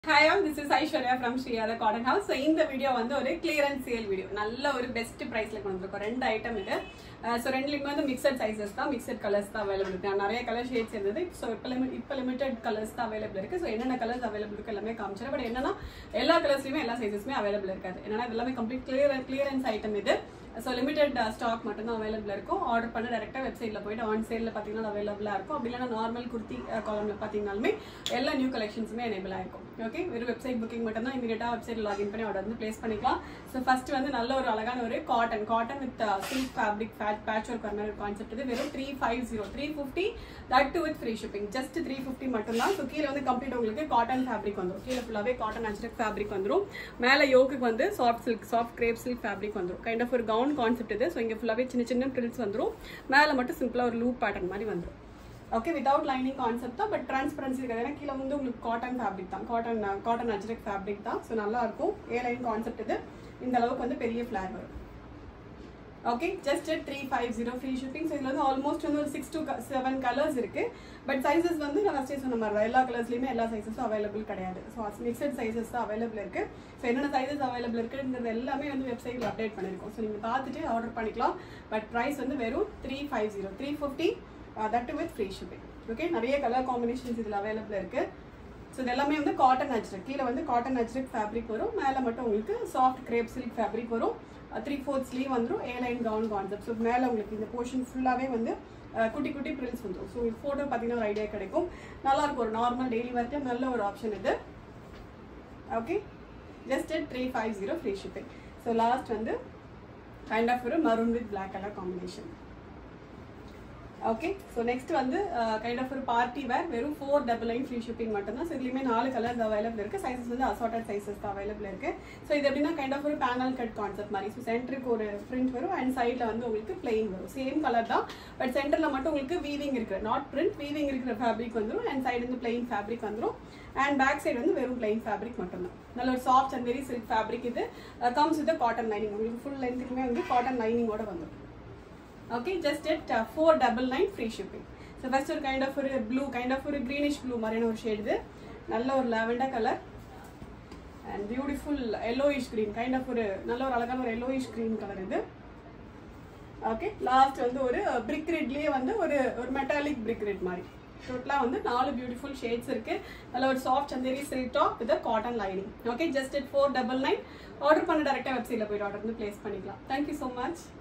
hi all this is Aishwarya from Sriyatha cotton house so இந்த video வந்து ஒரு கிளியரன்ஸ் சேல் வீடியோ நல்ல ஒரு பெஸ்ட் ப்ரைஸ்ல கொண்டு வந்திருக்கோம் ரெண்டு ஐட்டம் இது ஸோ ரெண்டுலையுமே வந்து மிக்சட் சைஸஸ் தான் மிக்சட் கலர்ஸ் தான் அவைலபிள் இருக்கு நிறைய கலர் ஷேட்ஸ் இருந்தது ஸோ இப்போ லிமிட் இப்போ லிமிடெட் கலர்ஸ் தான் அவைலபிள் இருக்கு ஸோ என்னென்ன கலர்ஸ் அவைலபிள் இருக்கு எல்லாமே காமிச்சிடும் பட் என்னன்னா எல்லா கலர்ஸ்லையுமே எல்லா சைஸஸுமே அவைலபிள் இருக்காது ஏன்னா இது எல்லாமே கம்ப்ளீட் கிளியர் கிளியரன்ஸ் ஐட்டம் இது ஸோ லிமிடெட் ஸ்டாக் மட்டும் தான் அவைலபிள் இருக்கும் ஆர்டர் பண்ண டேரெக்டாக வெப்சைட்டில் போயிட்டு ஆன் சேலில் பார்த்தீங்கன்னா அவைலபிளாக இருக்கும் அப்படி இல்லைனா நார்மல் குர்த்தி காலமில் பார்த்தீங்கனாலுமே எல்லா நியூ கலெக்ஷன்ஸுமே எனேபிள் ஆயிருக்கும் ஓகே வெறும் வெப்சைட் புக்கிங் மட்டும் தான் இமீடியட்டாக வெப்சைட் லாகின் பண்ணி ஆர்டர் வந்து ப்ளேஸ் பண்ணிக்கலாம் ஸோ ஃபர்ஸ்ட் வந்து நல்ல ஒரு அழகான ஒரு cotton cotton with silk fabric ஃபேட் பேட்ச் ஒர்க் வர மாதிரி கான்செப்ட் இது வெறும் three five zero three fifty that too with free shipping just three fifty மட்டும்தான் ஸோ கீழே வந்து கம்ப்ளீட் உங்களுக்கு காட்டன் ஃபேப்ரிக் வந்துடும் கீழே ஃபுல்லாகவே காட்டன் அஜ்ரக் ஃபேப்ரிக் வந்துடும் மேலே யோக்குக்கு வந்து soft silk soft crepe silk fabric வந்துடும் கைண்ட் ஆஃப் ஒரு கவுன் கான்செப்ட் இது ஸோ இங்கே ஃபுல்லாகவே சின்ன சின்ன ட்ரில்ஸ் வந்துடும் மேலே மட்டும் சிம்பிளாக ஒரு லூப் பேட்டர்ன் மாதிரி வந்துடும் ஓகே வித்தவுட் லைனிங் கான்செப்ட் தான் பட் டிரான்ஸ்பரன்சி இருக்காது ஏன்னா கீழே வந்து உங்களுக்கு காட்டன் ஃபேப்ரிக் தான் காட்டன் காட்டன் அஜ்ரக் ஃபேப்ரிக் தான் ஸோ நல்லா இருக்கும் ஏ லைன் கான்செப்ட் இது இந்த அளவுக்கு வந்து பெரிய ஃபிளார் வரும் okay just three five zero free shipping so இதில் வந்து ஆல்மோஸ்ட் வந்து ஒரு சிக்ஸ் டு செவன் கலர்ஸ் இருக்கு பட் சைஸஸ் வந்து நான் ஃபஸ்ட்டே சொன்ன மாதிரி தான் எல்லா கலர்ஸ்லையுமே எல்லா சைஸஸும் அவைலபிள் கிடையாது ஸோ மிக்சட் சைஸஸ் தான் அவைலபிள் இருக்கு ஸோ என்னென்ன சைஸஸ் அவைலபிள் இருக்குங்கிறது எல்லாமே வந்து வெப்சைட்டில் அப்டேட் பண்ணியிருக்கோம் ஸோ நீங்கள் பார்த்துட்டு ஆர்டர் பண்ணிக்கலாம் பட் ப்ரைஸ் வந்து வெறும் three five zero three fifty that with free shipping okay நிறைய கலர் காம்பினேஷன்ஸ் இதில் அவைலபிள் இருக்கு ஸோ இது எல்லாமே வந்து காட்டன் அஜ்ரக் கீழே வந்து காட்டன் அஜ்ரக் ஃபேப்ரிக் வரும் மேலே மட்டும் உங்களுக்கு சாஃப்ட் கிரேப் சில்க் ஃபேப்ரிக் வரும் த்ரீ ஃபோர்த் ஸ்லீவ் வந்துடும் A line gown concept so மேலே உங்களுக்கு இந்த போர்ஷன் ஃபுல்லாகவே வந்து குட்டி குட்டி பிரில்ஸ் வந்துடும் ஸோ ஃபோட்டோ பார்த்தீங்கன்னா ஒரு ஐடியா கிடைக்கும் நல்லா இருக்கும் ஒரு நார்மல் டெய்லி ஒர்க்கு நல்ல ஒரு ஆப்ஷன் இது okay just three five zero free shipping so last வந்து கைண்ட் ஆஃப் ஒரு maroon with black colour combination okay so next வந்து கைண்ட் ஆஃப் ஒரு பார்ட்டி வேர் வெறும் four double nine free shipping மட்டும்தான் so இதுலேயுமே நாலு கலர்ஸ் அவைலபிள் இருக்குது sizes வந்து அசார்டட் சைஸஸ் தான் அவைலபிள் இருக்குது ஸோ இது எப்படின்னா கைண்ட் ஆஃப் ஒரு பேனல் கட் கான்செப்ட் மாதிரி ஸோ சென்டருக்கு ஒரு பிரிண்ட் வரும் அண்ட் சைடில் வந்து உங்களுக்கு பிளெயின் வரும் சேம் கலர் தான் பட் சென்டரில் மட்டும் உங்களுக்கு வீவிங் இருக்கிற நாட் பிரிண்ட் வீவிங் இருக்கிற ஃபேப்ரிக் வந்துடும் அண்ட் சைடு வந்து பிளெயின் ஃபேப்ரிக் வந்துடும் அண்ட் பேக் சைடு வந்து வெறும் பிளெயின் ஃபேப்ரிக் மட்டும்தான் நல்ல ஒரு soft and very silk fabric இது கம்ஸ் வித் காட்டன் லைனிங் உங்களுக்கு ஃபுல் லென்த்துக்குமே வந்து காட்டன் லைனிங்கோட வந்துடும் okay just eight four double nine free shipping so first ஒரு கைண்ட் ஆஃப் ஒரு ப்ளூ கைண்ட் ஆஃப் ஒரு க்ரீனிஷ் ப்ளூ மாதிரியான ஒரு ஷேட் இது நல்ல ஒரு lavender colour and beautiful yellowish green kind of ஒரு நல்ல ஒரு அழகான ஒரு எல்லோயிஷ் க்ரீன் கலர் இது ஓகே லாஸ்ட் வந்து ஒரு பிரிக் ரெட்லேயே வந்து ஒரு ஒரு மெட்டாலிக் பிரிக் ரெட் மாதிரி டோட்டலாக வந்து நாலு பியூட்டிஃபுல் ஷேட்ஸ் இருக்கு நல்ல ஒரு soft Chanderi silk top with cotton lining okay just eight four double nine order பண்ண டேரெக்டாக வெப்சைட்டில் போயிட்டு ஆர்டர் வந்து பிளேஸ் பண்ணிக்கலாம் தேங்க்யூ ஸோ மச்